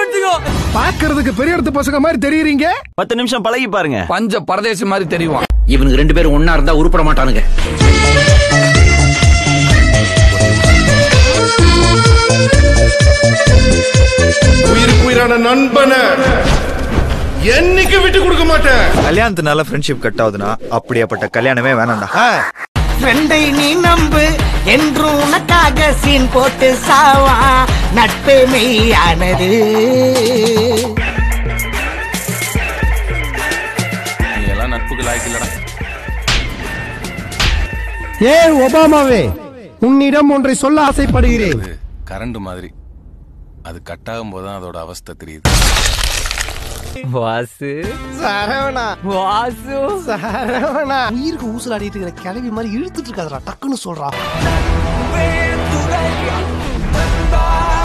வச்சுக்கோ பாக்குறதுக்கு பெரிய இடத்து பசங்க மாதிரி தெரியுறீங்க பத்து நிமிஷம் பழகி பாருங்க பஞ்ச பரதேசி மாதிரி தெரியும் இவனுக்கு ரெண்டு பேரும் ஒன்னா இருந்தா உருப்பட மாட்டானுங்க உயிருக்கு உயிரான நண்பனை என்னைக்கு விட்டு கொடுக்க மாட்டேன் கல்யாணத்தினால ஃப்ரெண்ட்ஷிப் கட் ஆகுதுன்னா அப்படியாப்பட்ட கல்யாணமே வேணாம்டா ஃப்ரெண்டை நீ நம்பு என்றும் உனக்காக சீன் போட்டு சாவா நட்பு மெய்யானது நீ எல்லாம் நட்புக்கு லாய்க்கு இல்லடா ஏ ஒபாமாவே உன்னிடம் ஒன்றை சொல்ல ஆசைப்படுகிறேன் அது கரண்ட் மாதிரி அது கட் ஆகும் போது தான் அதோட அவஸ்தை தெரியுது வாசு சரவணா வாசு சரவணா உயிருக்கு ஊசலாடிட்டு இருக்கிற கிளவி மாதிரி இழுத்துட்டு இருக்காதடா டக்குன்னு சொல்றா